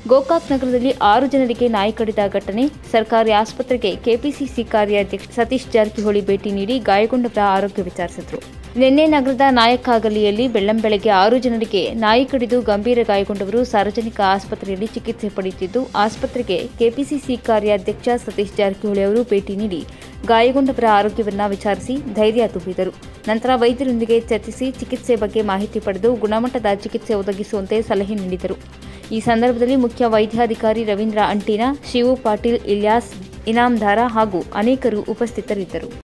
ಗೋಕಾಕ್ ನಗರದಲ್ಲಿ ಆರು ಜನರಿಗೆ ನಾಯಿ ಕಡಿದ ಘಟನೆ ಸರ್ಕಾರಿ ಆಸ್ಪತ್ರೆಗೆ ಕೆಪಿಸಿಸಿ ಕಾರ್ಯಾಧ್ಯಕ್ಷ ಸತೀಶ್ ಜಾರಕಿಹೊಳಿ ಭೇಟಿ ನೀಡಿ ಗಾಯಗೊಂಡವರ ಆರೋಗ್ಯ ವಿಚಾರಿಸಿದರು ನಿನ್ನೆ ನಗರದ ನಾಯಕಾಗಲಿಯಲ್ಲಿ ಬೆಳ್ಳಂಬೆಳಗ್ಗೆ ಆರು ಜನರಿಗೆ ನಾಯಿ ಕಡಿದು ಗಂಭೀರ ಗಾಯಗೊಂಡವರು ಸಾರ್ವಜನಿಕ ಆಸ್ಪತ್ರೆಯಲ್ಲಿ ಚಿಕಿತ್ಸೆ ಪಡೆಯುತ್ತಿದ್ದು ಆಸ್ಪತ್ರೆಗೆ ಕೆಪಿಸಿಸಿ ಕಾರ್ಯಾಧ್ಯಕ್ಷ ಸತೀಶ್ ಜಾರಕಿಹೊಳಿ ಅವರು ಭೇಟಿ ನೀಡಿ ಗಾಯಗೊಂಡವರ ಆರೋಗ್ಯವನ್ನ ವಿಚಾರಿಸಿ ಧೈರ್ಯ ತುಂಬಿದರು ನಂತರ ವೈದ್ಯರೊಂದಿಗೆ ಚರ್ಚಿಸಿ ಚಿಕಿತ್ಸೆ ಬಗ್ಗೆ ಮಾಹಿತಿ ಪಡೆದು ಗುಣಮಟ್ಟದ ಚಿಕಿತ್ಸೆ ಒದಗಿಸುವಂತೆ ಸಲಹೆ ನೀಡಿದರು ಈ ಸಂದರ್ಭದಲ್ಲಿ ಮುಖ್ಯ ವೈದ್ಯಾಧಿಕಾರಿ ರವೀಂದ್ರ ಅಂಟಿನ ಶಿವು ಪಾಟೀಲ್ ಇಲ್ಯಾಸ್ ಇನಾಮ್ದಾರ ಹಾಗೂ ಅನೇಕರು ಉಪಸ್ಥಿತರಿದ್ದರು